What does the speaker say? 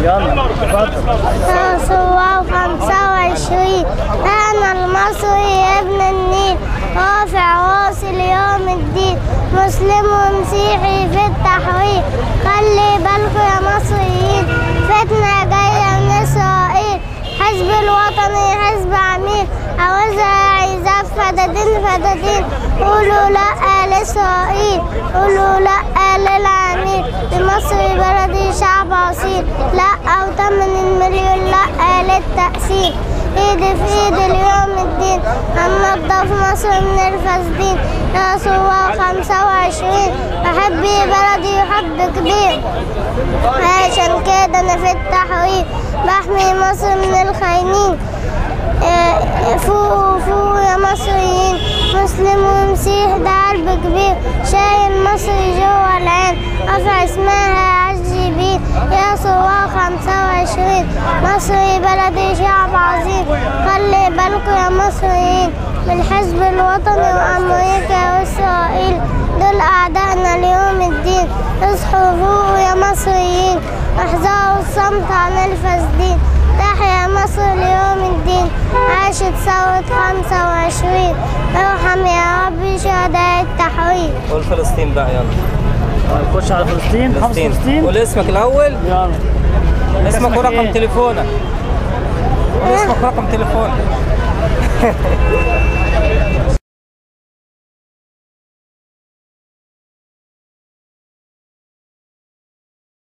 يلا اتفضل سوا خمسة وعشرين أنا المصري ابن النيل رافع واصل يوم الدين مسلم ومسيحي في التحويل خلي بالكوا يا مصريين فتنة جاية من إسرائيل حزب الوطني حزب عميل عاوزها عايزة فدادين فدادين قولوا لأ لإسرائيل قولوا لأ للعميل لمصر بلدي شعب أصيل لأ أو تمن مليون لأ للتأثير ايدي في ايد اليوم الدين هننضف مصر من الفاسدين يا صور خمسة وعشرين بحبي بلدي حب كبير عشان كده انا في التحويل بحمي مصر من الخاينين آه، فوقوا فوقوا يا مصريين مسلم ومسيح ده قلب كبير شايل مصر جوا العين رفع اسمها عالجبين يا صور خمسة وعشرين مصري بلدي شعب عظيم خلي بالكوا يا مصريين من الحزب الوطني وأمريكا وإسرائيل دول أعدائنا ليوم الدين اصحوا فوقوا يا مصريين احذروا الصمت عن الفاسدين تحيا مصر ليوم الدين عاشت ثورة خمسة وعشرين ارحم يا رب شهداء التحويل قول فلسطين بقى يلا طيب خش على فلسطين حفظ فلسطين فلسطين قول اسمك الاول يلا اسمك ورقم إيه؟ تليفونك قول اسمك ورقم تليفونك